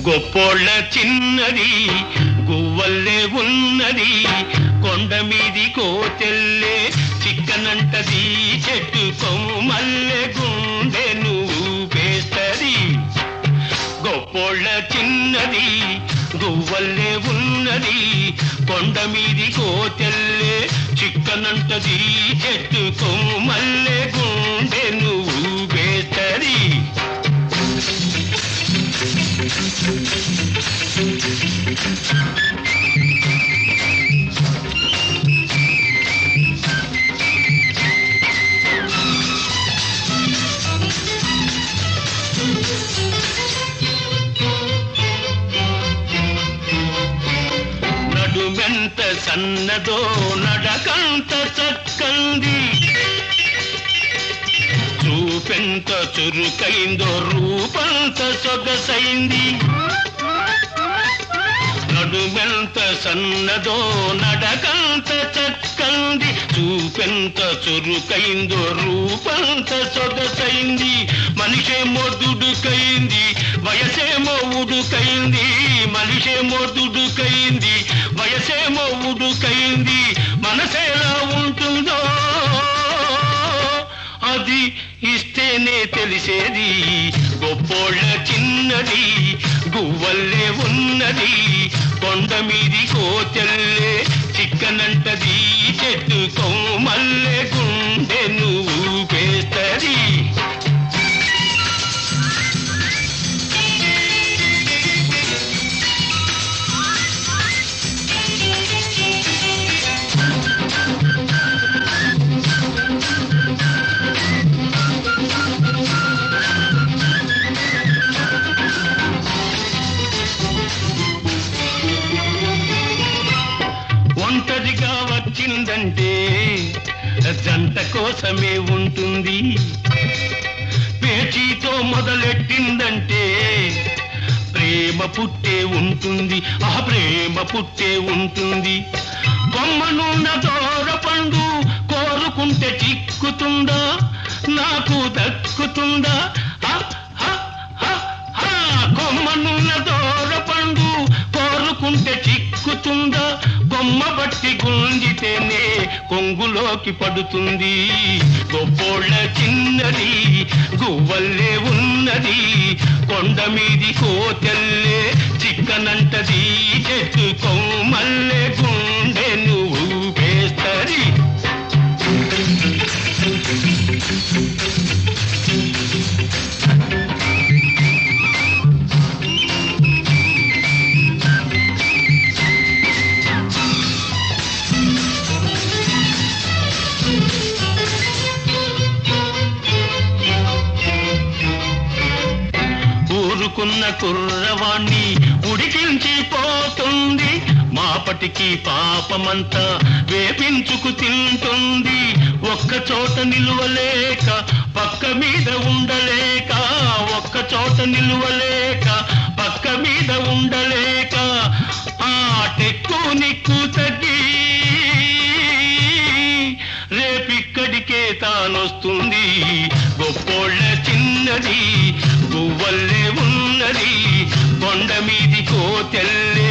గొప్పోళ్ళ చిన్నది గువ్వల్లే ఉన్నది కొండ మీది కోతెల్లే చిక్కనంటది చెట్టు కొమ్మల్లె గుండె నువ్వు పేస్తది గొప్పోళ్ళ చిన్నది గువ్వల్లే ఉన్నది కొండ మీది కోతెల్లే చిక్కనంటది చెట్టు కొమ్మల్లె గుండె నువ్వు పేస్తది నడుమెంత సన్నదో నడకంత చక్కంది చూపెంత చురుకైందో రూపంత సొగసైంది నడుమెంత సన్నదో నడకంత చక్కంది చూపెంత చురుకైందో రూపంత సొగసైంది మనిషేమో దుడుకైంది వయసేమో ఉడుకైంది మనిషేమో దుడుకైంది వయసేమో ఉడుకైంది మనసేలా ఉంటుందో అది ఇస్తేనే తెలిసేది గొప్పోళ్ళ చిన్నది గువ్వల్లే ఉన్నది కొండ మీది కోతెల్లే చిక్కనంటది చెట్టు కొమ్మల్లే గుండె నువ్వు పేస్తది ఒంటరిగా వచ్చిందంటే జంట కోసమే ఉంటుంది పేచీతో మొదలెట్టిందంటే ప్రేమ పుట్టే ఉంటుంది ఆ ప్రేమ పుట్టే ఉంటుంది కొమ్మనున్న దూర పండు కోరుకుంటే చిక్కుతుందా నాకు దక్కుతుందా ఆ, ఆ, ఆ, ఆ, కొమ్మనున్న దూర పండు కోరుకుంటే చిక్కుతుందా కొమ్మ బట్టి గుంజితేనే కొంగులోకి పడుతుంది గొప్పోళ్ళ చిన్నది గువ్వల్లే ఉన్నది కొండ మీది కోతెల్లే చిక్కనంటది చెట్టు కొమ్మల్లే గుండె నువ్వు పేస్తది ఊరుకున్న కుర్రవాణ్ణి ఉడికించి పోతుంది మాపటికి పాపమంతా వేపించుకు తింటుంది ఒక్క చోట నిలువలేక పక్క మీద ఉండలేక ఒక్క చోట నిలువలేక పక్క మీద ఉండలేక ఆ టెక్కు నిక్కు తగ్గి రేపిక్కడికే తానొస్తుంది గొప్పోళ్ళ చిన్నది గువ్వల్లే ఉన్నది కొండ మీది కోతెల్లే